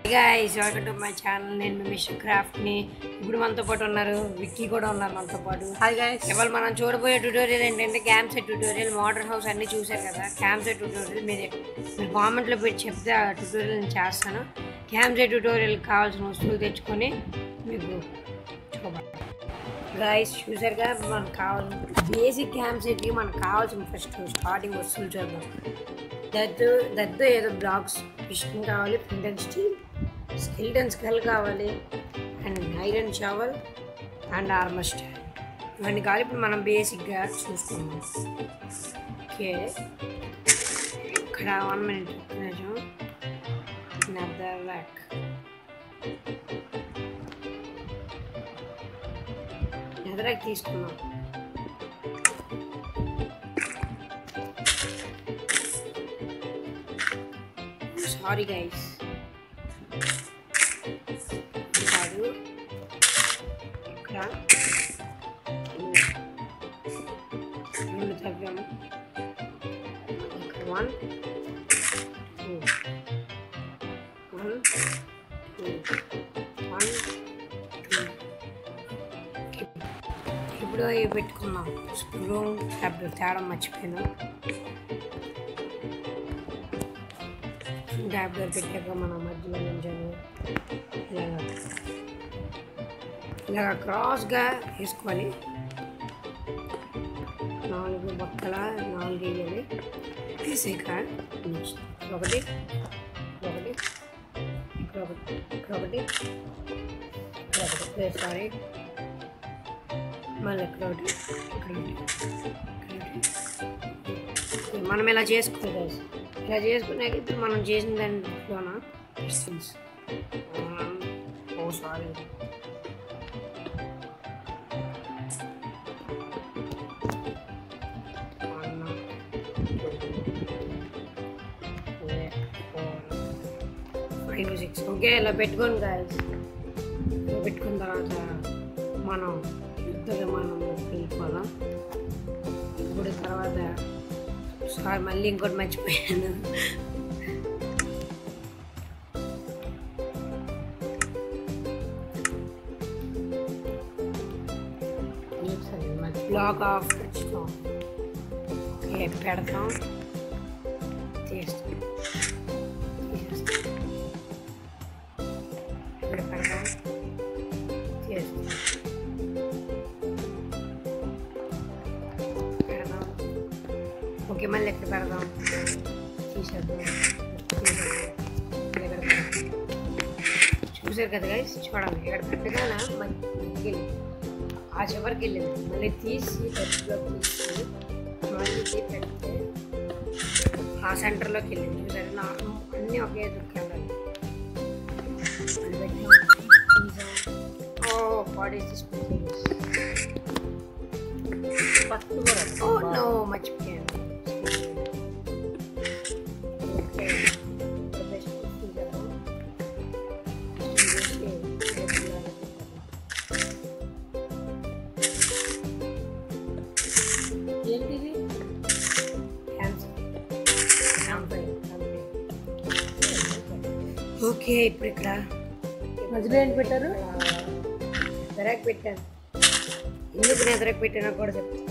Guys welcome to my channel నేను మీ mister క్రాఫ్ట్ని ఇప్పుడు మనతో పాటు ఉన్నారు విక్కీ కూడా ఉన్నారు మనతో పాటు హాయ్ గైస్ ఇవాళ మనం చూడబోయే ట్యూటోరియల్ ఏంటంటే camp set tutorial modern house అన్ని చూశారు కదా క్యాంప్ సెట్ ట్యూటోరియల్ మీరు మీరు కామెంట్లో పెట్టి చెప్తే ఆ ట్యూటోరియల్ నేను చేస్తాను క్యాంప్ సెట్ ట్యూటోరియల్ కావాల్సిన వస్తువులు తెచ్చుకొని మీకు చూడండి గైస్ చూసారుగా మనకు కావాల్సిన బేసిక్ క్యాంప్ సెట్కి మనకు కావాల్సిన ఫస్ట్ స్టార్టింగ్ వస్తువులు చూద్దాం దద్దు దద్దు ఏదో బ్లాక్స్ పిస్టన్ కావాలి ప్రింట్ అండ్ స్టీల్ స్కిల్టన్ స్కెల్ కావాలి and iron shovel and armour stand ఇవన్నీ కావాలి ఇప్పుడు మనం బేసిక్గా చూసుకుందాం ఓకే ఇక్కడ వన్ మినిట్ నిజం నదర్ ర్యాక్ నదర్ ర్యాక్ తీసుకుందాం సారీ గైస్ కాదు ఇక్కడ రెండు తవ్వాము ఇక్కడ one two one two one two ఇప్పుడు ఇవి పెట్టుకున్నాం స్పూన్ ట్యాబ్లెట్ తేడం మర్చిపోయినా ట్యాబ్లెట్ పెట్టాక మన మధ్యలో నించాను ఇలాగా ఇలాగ క్రాస్గా వేసుకొని నాలుగు బక్కల నాలుగు వేయాలి వేసాక ఒకటి ఒకటి ఇక్కడ ఒకటి ఇక్కడ ఒకటి ఇక్కడ ఒకటి సారీ మళ్ళీ ఇక్కడ ఒకటి ఇక్కడ ఒకటి ఇక్కడ ఒకటి మనం ఇలా చేసుకోవాలి guys. ఇలా చేసుకున్నాక ఇప్పుడు మనం చేసిన దాంట్లోన distance oh sorry five six okay ఇలా పెట్టుకోండి గాయస్ ఇలా పెట్టుకున్న తర్వాత మనం యుద్ధ విమానంలో వెళ్ళిపోదాం ఇప్పుడు తర్వాత సారీ మళ్ళీ ఇంకోటి మర్చిపోయాను బ్లాక్ ఆఫ్ తెచ్చుకోం ఓకే పెడతాం తీస్తాం తీసేస్తాం ఇక్కడ పెడతాం తీస్తాం పెడదాం ఓకే మళ్ళీ ఎక్కడ పెడదాం తీసేద్దాం తీసేద్దాం. ఇక్కడ పెడదాం. చూసారు కదా గైస్ చూడండి ఇక్కడ పెట్టగానే మధ్యకి ఆ చివరికి వెళ్ళింది మళ్ళీ తీసి ఖర్చులో తీసి మళ్ళీ తీ పెడితే ఆ సెంటర్లోకి వెళ్ళింది చూసారు నాకు అన్నీ ఒకే దుక్కి వెళ్ళాలి మళ్ళీ పెట్టాం, తీసాం. ఓ బాడీ తీసుకుంటే ఫస్ట్ కూడా ఓ నో మర్చిపోయాను ఓకే బెస్ట్ తీసేద్దాం. తీసేసి లోపల ఏంటిది ఓకే ఇప్పుడు ఇక్కడ మధ్యలో ఏంటి పెట్టారు ఎదరకు పెట్టాను ఎందుకు నేను ఎదరకు పెట్టానో కూడా చెప్తాను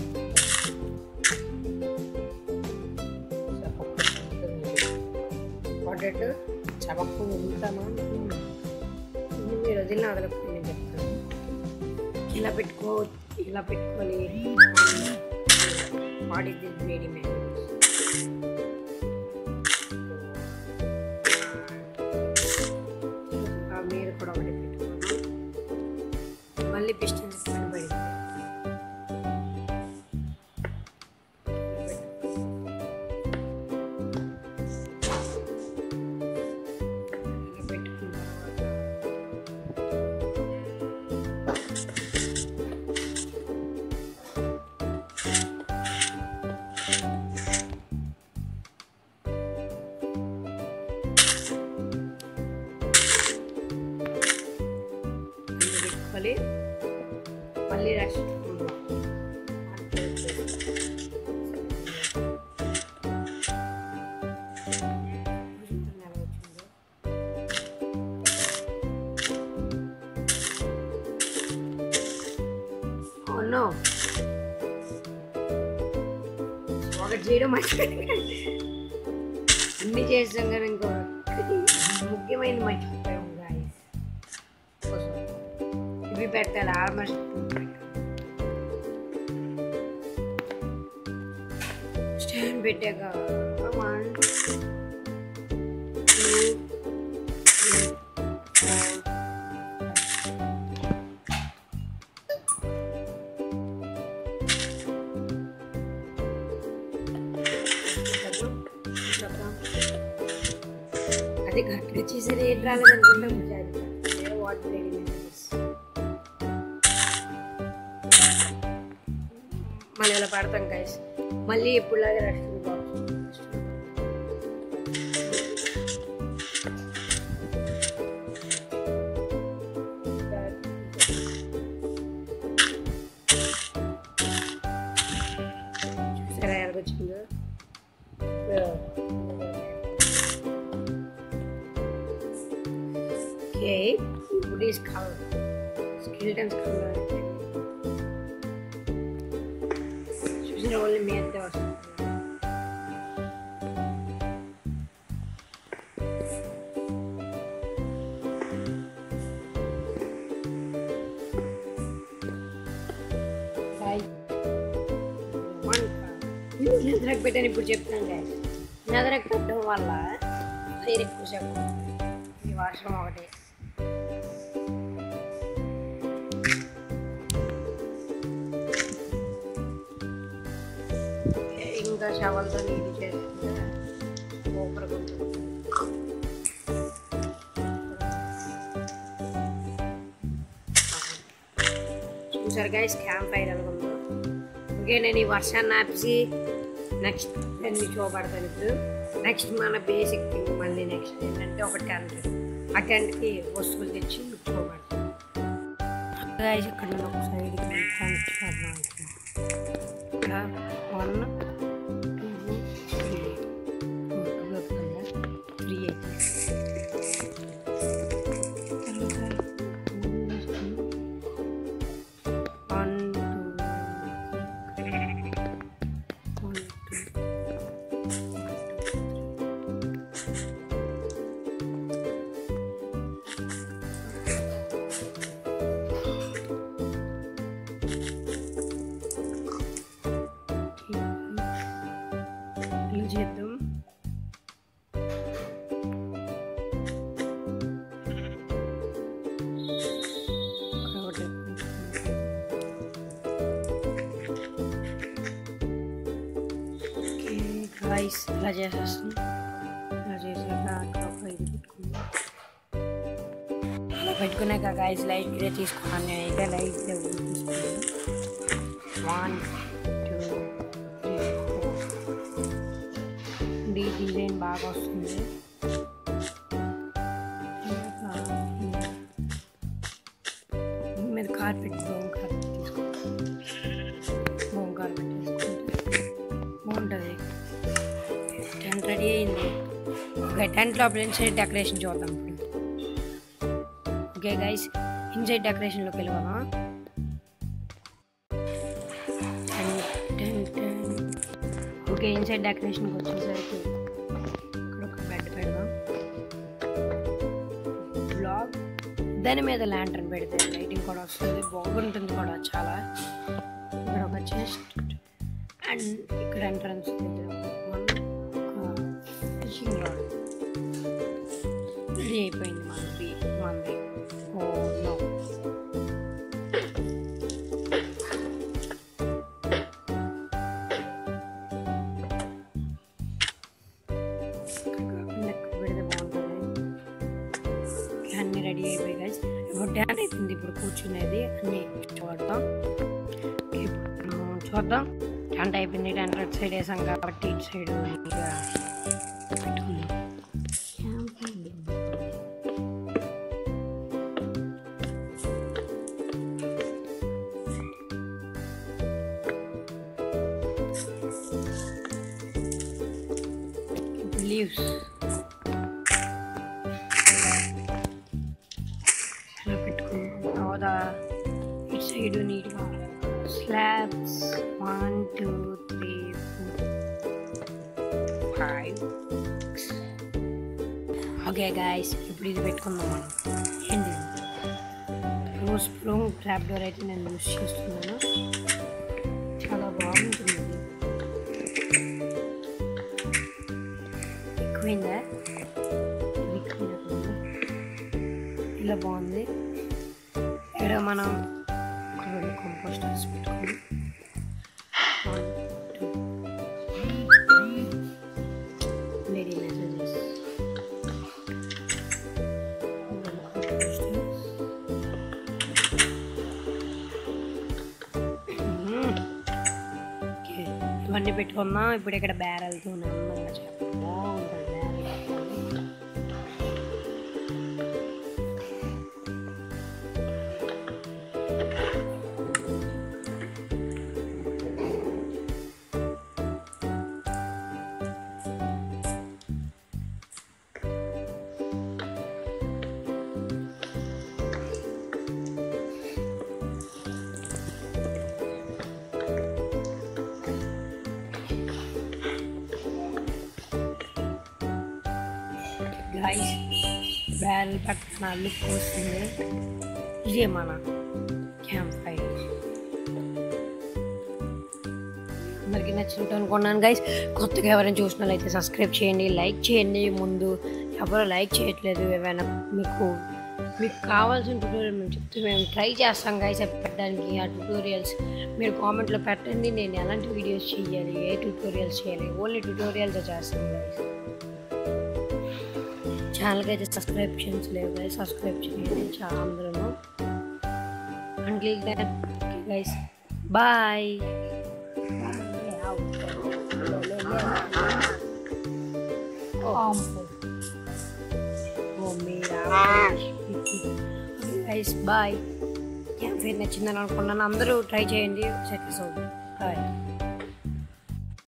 పొటాటో చవక్కు ఉంటామా ఇది మీరు వదిలిన వదలకు నేను చెప్తాను ఇలా పెట్టుకో ఇలా పెట్టుకొని వాట్ ఇస్ దిస్ మేడీ మ్యాన్ మీరు కూడా ఒకటి పెట్టుకోండి మళ్ళీ పిస్టన్ పని పడింది ఇలా పెట్టుకున్న తర్వాత అన్ని పెట్టుకోవాలి మళ్ళీ రెస్ట్ నో ఒకటి చేయడం మర్చిపోయాను అన్ని చేస్తాం కానీ ఇంకో ముఖ్యమైనది మర్చిపోయాం గాయస్ ఇవి పెట్టాలి ఆల్మోస్ట్ స్టాండ్ పెట్టాక వన్ టూ అది కరెక్ట్గా చేసేది ఏం రాలేదనుకుంటాం వాటర్ మళ్ళీ ఇలా పడతాం గైస్ మళ్ళీ ఎప్పుడులాగా రెస్ట్ చూసారా ఎలాగొచ్చిందో ఓకే ఇప్పుడు ఈ కలర్ స్కిల్టన్స్ కలర్ చూసిన వాళ్ళు మీ అంతే వస్తుంది నిద్రకు పెట్టాను ఇప్పుడు చెప్తాను గాయస్ నిద్రకు పెట్టడం వల్ల ఫైర్ ఎక్కువ సేపు ఈ వాష్రూమ్ ఒకటి ఇంకా షవల్తో నీటి చేస్తుంటే సూపర్గా ఉంటుంది చూసారు గైస్ క్యాంప్ ఫైర్ అనుకుందో ఓకే నేను ఈ వర్షాన్ని ఆపేసి నెక్స్ట్ నేను చూపడతాను ఇప్పుడు నెక్స్ట్ మన బేసిక్ థింగ్ మళ్ళీ నెక్స్ట్ ఏంటంటే ఒక టెంట్ ఆ టెంట్కి వస్తువులు తెచ్చి మీకు చూపడతాను గైస్ ఇక్కడ నేను ఒక సైడ్కి టెంట్ చేద్దాం ఇక్కడ వన్ టూ త్రీ త్రీ అయితే వన్ టూ వన్ టూ ఇలా చేద్దాం ఒకటి ఓకే రైస్ ఇలా చేసేస్తాం ఇలా చేసాక అక్కడ ఒక ఇది పెట్టుకుందాం అలా పెట్టుకున్నాక గాయస్ లైట్ ఇదే తీసుకున్నాను నేను అయితే లైట్ తీసుకున్నాను వన్ టూ త్రీ ఫోర్ ఈ డిజైన్ బాగా వస్తుంది ఇంకా దీని మీద కార్పెట్ బ్రౌన్ కార్పెట్ తీసుకుంటాం బ్రౌన్ కార్పెట్ తీసుకుంటే బాగుంటుంది టెంట్ రెడీ అయింది ఓకే టెంట్ లోపల ఇన్సైడ్ డెకరేషన్ చూద్దాం ఇప్పుడు ఓకే గైస్ ఇన్సైడ్ డెకరేషన్లోకి వెళ్ళిపోదాం టెంట్ ఓకే ఇన్సైడ్ డెకరేషన్కి వచ్చేసరికి ఇక్కడ ఒక బెడ్ పెడదాం బ్లాగ్ దాని మీద ల్యాంటర్న్ పెడితే లైటింగ్ కూడా వస్తుంది బాగుంటుంది కూడా చాలా ఇక్కడ ఒక చెస్ట్ అండ్ ఇక్కడ ఎంట్రన్స్ ఫిషింగ్ రాడ్ రెడీ అయిపోయింది మనది మనది ఓ నో పెడితే బాగుంటుంది అన్నీ రెడీ అయిపోయి గైస్ ఇప్పుడు డ్యాన్ అయిపోయింది ఇప్పుడు కూర్చునేది అన్నీ చూద్దాం ఇప్పుడు మనం చూద్దాం టెంట్ అయిపోయింది టెంట్ అటు సైడ్ వేసాం కాబట్టి ఇటు సైడ్ ఇంకా పెట్టుకుందాం లీవ్స్ అలా పెట్టుకున్నాం తర్వాత ఇటు సైడ్ నీట్గా slabs one two three four five okay guys ఇప్పుడు ఇది పెట్టుకుందాం మనం ఏంటి రోజ్ స్ప్రూంగ్ ట్రాప్ డోర్ అయితే నేను యూస్ చేస్తున్నాను చాలా బాగుంటుంది ఇది. ఎక్కువైందా ఇది ఎక్కువైనట్టుంది. ఇలా బాగుంది ఇక్కడ మనం రెండు కంపోస్టర్స్ పెట్టుకోండి One, two. Lady messages. రెండు composters. మ్మ్. ఓకే ఇవన్నీ పెట్టుకుందాం ఇప్పుడు ఇక్కడ బ్యారల్తో అందంగా చాలా బాగుంటుంది బ్యారల్ గైస్ బ్యారల్ పక్కన లుక్ వస్తుంది ఇదే మన క్యాంప్ ఫైర్ అందరికీ నచ్చినట్టు అనుకున్నాను గైస్ కొత్తగా ఎవరైనా చూసినట్లయితే సబ్స్క్రైబ్ చేయండి లైక్ చేయండి ముందు ఎవరు లైక్ చేయట్లేదు ఏమైనా మీకు మీకు కావాల్సిన ట్యూటోరియల్ మేము చెప్తే మేము ట్రై చేస్తాం గైస్ పెట్టడానికి ఆ ట్యూటోరియల్స్ మీరు కామెంట్లో పెట్టండి నేను ఎలాంటి వీడియోస్ చేయాలి ఏ ట్యూటోరియల్స్ చేయాలి ఓన్లీ ట్యూటోరియల్స్ చేస్తాం గైస్ ఛానల్కి అయితే సబ్స్క్రిప్షన్స్ లేవు గైస్ సబ్స్క్రైబ్ చేయండి చాలా అందరూ until that guys bye guys bye camp నచ్చిందని అనుకున్నాను అందరూ ట్రై చేయండి సెట్ బాయ్